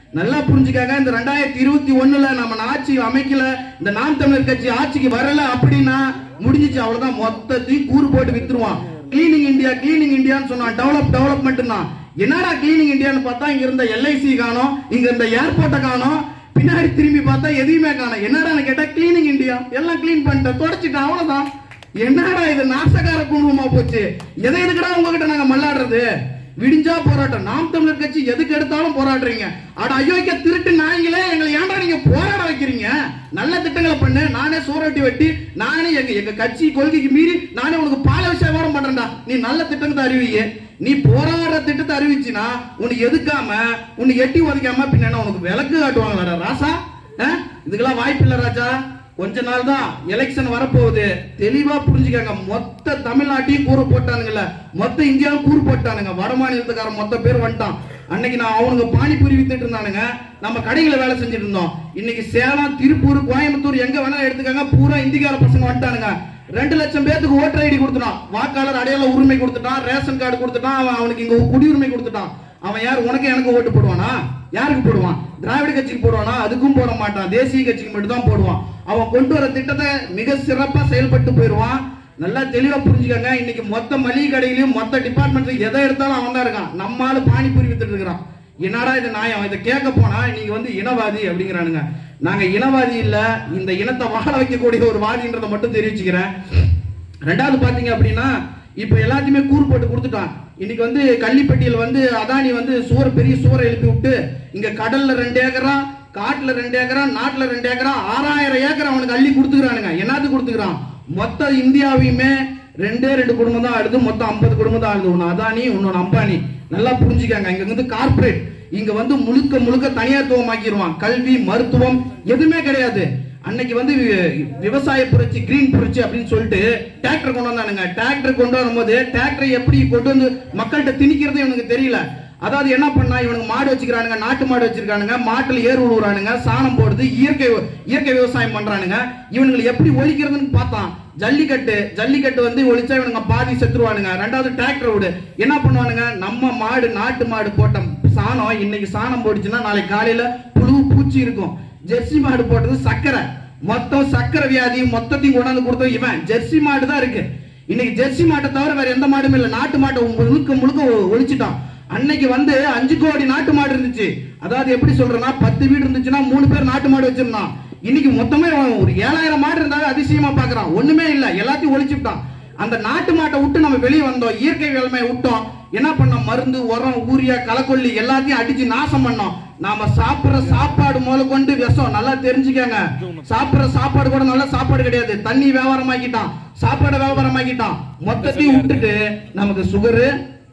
நல்லா புரிஞ்சுக்காங்க இந்த ரெண்டாயிரத்தி இருபத்தி ஒண்ணுல நம்ம ஆட்சி அமைக்கல இந்த நாம் தமிழர் கட்சி ஆட்சிக்கு வரல அப்படின்னா முடிஞ்சிச்சு அவ்வளவுதான் மொத்தத்தையும் கூறு போட்டு வித்துருவான் கிளீனிங் இந்தியா கிளீனிங் இந்தியான்னு சொன்னான் டெவலப் டெவலப்மெண்ட் என்னடா கிளீனிங் இந்தியான்னு பார்த்தா இங்க இருந்த எல்ஐசி காணோம் இங்க இருந்த ஏர்போர்ட்டை காணோம் பின்னாடி திரும்பி பார்த்தா எதையுமே காணோம் என்னடான்னு கேட்டா கிளீனிங் இந்தியா எல்லாம் கிளீன் பண்ணிட்டேன் தொடச்சிட்டேன் அவ்வளவுதான் என்னடா இது நாசகார குடும்பமா போச்சு எதை எதுக்குடா உங்ககிட்ட நாங்க மல்லாடுறது விடிஞ்சா போராட்டம் நாம் தமிழர் கட்சி எதுக்கு எடுத்தாலும் போராடுறீங்க அட ஐயோக்க திருட்டு நாய்களே எங்களை ஏன்டா நீங்க போராட வைக்கிறீங்க நல்ல திட்டங்களை பண்ணு நானே சூரட்டி வெட்டி நானே எங்க எங்க கட்சி கொள்கைக்கு மீறி நானே உனக்கு பால வியாபாரம் பண்றேன்டா நீ நல்ல திட்டத்தை அறிவிய நீ போராடுற திட்டத்தை அறிவிச்சினா உனக்கு எதுக்காம உன்னை எட்டி உதைக்காம பின்ன என்ன உனக்கு விளக்கு காட்டுவாங்களா ராசா ஆ? இதுக்கெல்லாம் வாய்ப்பு இல்ல ராஜா கொஞ்ச நாள் தான் எலெக்ஷன் வரப்போகுது தெளிவா புரிஞ்சுக்கங்க மொத்த தமிழ்நாட்டையும் கூறு போட்டானுங்கல்ல மொத்த இந்தியாவும் கூறு போட்டானுங்க வட மாநிலத்துக்காரன் மொத்த பேர் வந்துட்டான் அன்னைக்கு நான் அவனுங்க பானிபூரி வித்துட்டு இருந்தானுங்க நம்ம கடைகளை வேலை செஞ்சுட்டு இருந்தோம் இன்னைக்கு சேலம் திருப்பூர் கோயம்புத்தூர் எங்க வேணா எடுத்துக்காங்க பூரா இந்திக்கார பசங்க வந்துட்டானுங்க ரெண்டு லட்சம் பேத்துக்கு ஓட்டர் ஐடி கொடுத்துட்டான் வாக்காளர் அடையாள உரிமை கொடுத்துட்டான் ரேஷன் கார்டு கொடுத்துட்டான் அவன் அவனுக்கு இங்க குடியுரிமை கொடுத்துட்டான் அவன் யார் உனக்கு எனக்கு ஓட்டு போடுவானா யாருக்கு போடுவான் திராவிட கட்சிக்கு போடுவானா அதுக்கும் போட மாட்டான் தேசிய கட்சிக்கு மட்டும் தான் போடுவான் அவன் கொண்டு வர திட்டத்தை மிக சிறப்பா செயல்பட்டு போயிடுவான் நல்லா தெளிவா புரிஞ்சுக்கங்க இன்னைக்கு மொத்த மளிகை கடையிலயும் மொத்த டிபார்ட்மெண்ட்ல எதை எடுத்தாலும் அவன் தான் இருக்கான் நம்ம ஆளு பானிபூரி வித்துட்டு இருக்கிறான் என்னடா இது நியாயம் இதை கேட்க போனா நீங்க வந்து இனவாதி அப்படிங்கிறானுங்க நாங்க இனவாதி இல்ல இந்த இனத்தை வாழ வைக்கக்கூடிய ஒரு வாதின்றதை மட்டும் தெரிவிச்சுக்கிறேன் ரெண்டாவது பாத்தீங்க அப்படின்னா இப்ப எல்லாத்தையுமே கூறு போட்டு கொடுத்துட்டான் இன்னைக்கு வந்து கள்ளிப்பட்டியில் வந்து அதானி வந்து சுவர் பெரிய சுவரை எழுப்பி விட்டு இங்க கடல்ல ரெண்டு ஏக்கரா காட்டுல ரெண்டு ஏக்கரா நாட்டுல ரெண்டு ஏக்கரா ஆறாயிரம் ஏக்கர் அவனுக்கு அள்ளி கொடுத்துக்கிறானுங்க என்னத்துக்கு கொடுத்துக்கிறான் மொத்த இந்தியாவையுமே ரெண்டே ரெண்டு குடும்பம் தான் ஆடுது மொத்தம் ஐம்பது குடும்பம் தான் ஆடுது ஒன்னு அதானி இன்னொன்னு அம்பானி நல்லா புரிஞ்சுக்காங்க இங்க வந்து கார்ப்பரேட் இங்க வந்து முழுக்க முழுக்க தனியார்த்துவமாக்கிடுவான் கல்வி மருத்துவம் எதுவுமே கிடையாது அன்னைக்கு வந்து வி- விவசாய புரட்சி கிரீன் புரட்சி அப்படின்னு சொல்லிட்டு டிராக்டர் கொண்டு வந்தானுங்க டிராக்டர் கொண்டு வரும்போது டிராக்டரை எப்படி கொண்டு வந்து மக்கள்கிட்ட திணிக்கிறது இவனுக்கு தெரியல அதாவது என்ன பண்ணா இவனுக்கு மாடு வச்சுக்கிறானுங்க நாட்டு மாடு வச்சிருக்கானுங்க மாட்டுல ஏர் உழுவுறானுங்க சாணம் போடுது இயற்கை இயற்கை விவசாயம் பண்றானுங்க இவனுங்களை எப்படி ஒழிக்கிறதுன்னு பார்த்தான் ஜல்லிக்கட்டு ஜல்லிக்கட்டு வந்து ஒழிச்சா இவனுங்க பாதி செத்துருவானுங்க ரெண்டாவது டிராக்டர் விடு என்ன பண்ணுவானுங்க நம்ம மாடு நாட்டு மாடு போட்ட சாணம் இன்னைக்கு சாணம் போடுச்சுன்னா நாளைக்கு காலையில புழு பூச்சி இருக்கும் ஜெர்சி மாடு போட்டது சக்கரை மொத்தம் சக்கரை வியாதி மொத்தத்தையும் கொண்டாந்து கொடுத்தது இவன் ஜெர்சி மாடு தான் இருக்கு இன்னைக்கு ஜெர்சி மாட்டை தவிர வேற எந்த மாடும் இல்ல நாட்டு மாட்டை முழுக்க முழுக்க ஒ- ஒழிச்சிட்டான் அன்னைக்கு வந்து அஞ்சு கோடி நாட்டு மாடு இருந்துச்சு அதாவது எப்படி சொல்றேன்னா பத்து வீடு இருந்துச்சுன்னா மூணு பேர் நாட்டு மாடு வச்சிருந்தான் இன்னைக்கு மொத்தமே அவன் ஒரு ஏழாயிரம் மாடு இருந்தாவே அதிசயமா பாக்குறான் ஒண்ணுமே இல்ல எல்லாத்தையும் ஒழிச்சுட்டான் அந்த நாட்டு மாட்டை விட்டு நம்ம வெளியே வந்தோம் இயற்கை வேளாண்மையை விட்டோம் என்ன பண்ணோம் மருந்து உரம் ஊரியா களைக்கொல்லி எல்லாத்தையும் அடிச்சு நாசம் பண்ணோம் நாம சாப்பிடுற சாப்பாடு முதல்ல கொண்டு விஷம் நல்லா தெரிஞ்சுக்கங்க சாப்பிடுற சாப்பாடு கூட நல்ல சாப்பாடு கிடையாது தண்ணி வியாபாரமாக்கிட்டான் சாப்பாடு வியாபாரமாக்கிட்டான் மொத்தத்தையும் விட்டுட்டு நமக்கு sugar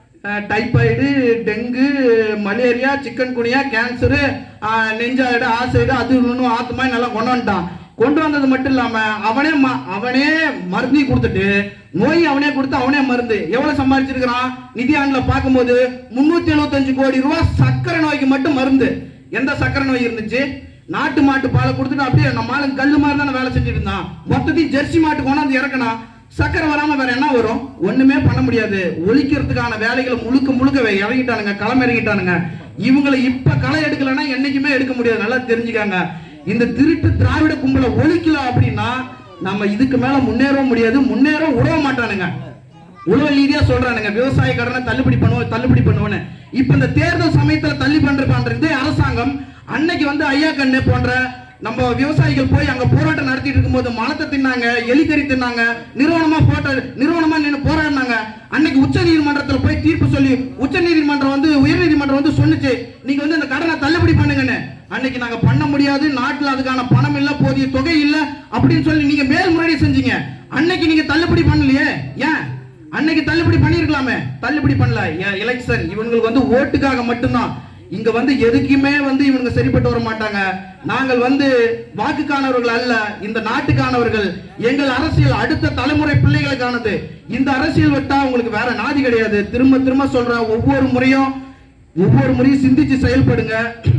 typhoid dengue malaria chikungunya cancer நெஞ்சாயிடு ஆசைடு அது இன்னும் ஆத்து மாதிரி நல்லா கொண்டு வந்துட்டான் கொண்டு வந்தது மட்டும் இல்லாம அவனே ம- அவனே மருந்தி கொடுத்துட்டு நோய் அவனே கொடுத்து அவனே மருந்து எவ்வளவு சம்பாதிச்சிருக்கிறான் நிதி ஆண்டுல பார்க்கும்போது முன்னூத்தி எழுபத்தஞ்சு கோடி ரூபாய் சக்கரை நோய்க்கு மட்டும் மருந்து எந்த சக்கரை நோய் இருந்துச்சு நாட்டு மாட்டு பாலை கொடுத்துட்டு அப்படியே நம்ம ஆளு கல்லு மாதிரி தானே வேலை செஞ்சுட்டு இருந்தான் மொத்தத்தையும் ஜெர்சி மாட்டு கொண்டாந்து இறக்கணும் சக்கரை வராம வேற என்ன வரும் ஒண்ணுமே பண்ண முடியாது ஒழிக்கிறதுக்கான வேலைகளை முழுக்க முழுக்க வே- இறங்கிட்டானுங்க களம் இறங்கிட்டானுங்க இவங்களை இப்ப களை எடுக்கலைன்னா என்னைக்குமே எடுக்க முடியாது நல்லா தெரிஞ்சுக்காங்க இந்த திருட்டு திராவிட கும்பலை ஒழிக்கல அப்படின்னா நம்ம இதுக்கு மேல முன்னேறவும் முடியாது முன்னேற விட மாட்டானுங்க உழவு ரீதியா சொல்றானுங்க விவசாய கடனை தள்ளுபடி பண்ணுவோம் தள்ளுபடி பண்ணுவோன்னு இப்ப இந்த தேர்தல் சமயத்துல தள்ளி பண்ற பண்ற இந்த அரசாங்கம் அன்னைக்கு வந்து ஐயா கண்ணு போன்ற நம்ம விவசாயிகள் போய் அங்க போராட்டம் நடத்திட்டு இருக்கும்போது மலத்தை தின்னாங்க எலிக்கறி தின்னாங்க நிறுவனமா போட்ட நிறுவனமா நின்று போராடினாங்க அன்னைக்கு உச்ச நீதிமன்றத்துல போய் தீர்ப்பு சொல்லி உச்ச நீதிமன்றம் வந்து உயர் நீதிமன்றம் வந்து சொன்னுச்சு நீங்க வந்து இந்த கடனை தள்ளுபடி பண்ணுங்கன்னு அன்னைக்கு நாங்க பண்ண முடியாது நாட்டுல அதுக்கான பணம் இல்ல போதிய தொகை இல்ல அப்படின்னு சொல்லி நீங்க மேல்முறையீடு செஞ்சீங்க அன்னைக்கு நீங்க தள்ளுபடி பண்ணலையே ஏன் அன்னைக்கு தள்ளுபடி பண்ணிருக்கலாமே தள்ளுபடி பண்ணல எலெக்ஷன் இவங்களுக்கு வந்து ஓட்டுக்காக மட்டும்தான் இங்க வந்து எதுக்குமே வந்து இவங்க சரிப்பட்டு வர மாட்டாங்க நாங்கள் வந்து வாக்குக்கானவர்கள் அல்ல இந்த நாட்டுக்கானவர்கள் எங்கள் அரசியல் அடுத்த தலைமுறை பிள்ளைகளுக்கானது இந்த அரசியல் விட்டா உங்களுக்கு வேற நாதி கிடையாது திரும்ப திரும்ப சொல்ற ஒவ்வொரு முறையும் ஒவ்வொரு முறையும் சிந்திச்சு செயல்படுங்க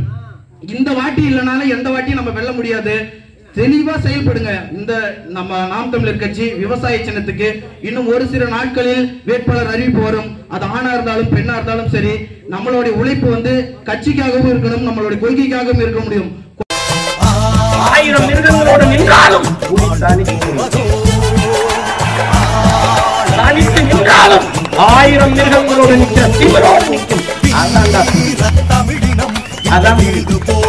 இந்த வாட்டி இல்லைனாலும் எந்த வாட்டியும் நம்ம வெல்ல முடியாது தெளிவா செயல்படுங்க இந்த நம்ம நாம் தமிழர் கட்சி விவசாய சின்னத்துக்கு இன்னும் ஒரு சில நாட்களில் வேட்பாளர் அறிவிப்பு வரும் அது ஆணா இருந்தாலும் பெண்ணா இருந்தாலும் சரி நம்மளுடைய உழைப்பு வந்து கட்சிக்காகவும் இருக்கணும் நம்மளுடைய கொள்கைக்காகவும் இருக்க முடியும் ஆயிரம் மிருகங்களோடு நின்றாலும் புலி தனித்து தனித்து நின்றாலும் ஆயிரம் மிருகங்களோடு நிற்கிற திமிரோடு நிற்கும் அதான்டா. அதான்